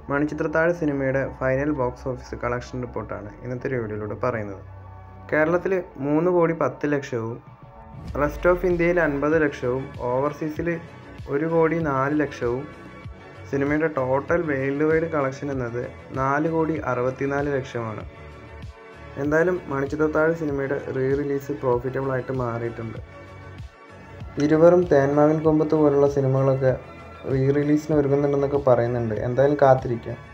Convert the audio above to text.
മണിച്ചിത്രത്താഴ് സിനിമയുടെ final box office collection റിപ്പോർട്ടാണ് ഇന്നത്തെ ഒരു വീഡിയോയിലൂടെ പറയുന്നത് കേരളത്തിൽ മൂന്ന് കോടി പത്ത് ലക്ഷവും റെസ്റ്റ് ഓഫ് ഇന്ത്യയിൽ അൻപത് ലക്ഷവും ഓവർസീസിൽ ഒരു കോടി നാല് ലക്ഷവും സിനിമയുടെ ടോട്ടൽ വേൾഡ് വൈഡ് കളക്ഷൻ എന്നത് നാല് കോടി അറുപത്തിനാല് ലക്ഷമാണ് എന്തായാലും മണിച്ചിത്രത്താഴ് സിനിമയുടെ റീ റിലീസ് പ്രോഫിറ്റബിൾ ആയിട്ട് മാറിയിട്ടുണ്ട് ഇരുവരും തേന്മാവിൻ കൊമ്പത്ത് പോലുള്ള സിനിമകളൊക്കെ റീ റിലീസിന് ഒരുങ്ങുന്നുണ്ടെന്നൊക്കെ പറയുന്നുണ്ട് എന്തായാലും കാത്തിരിക്കാം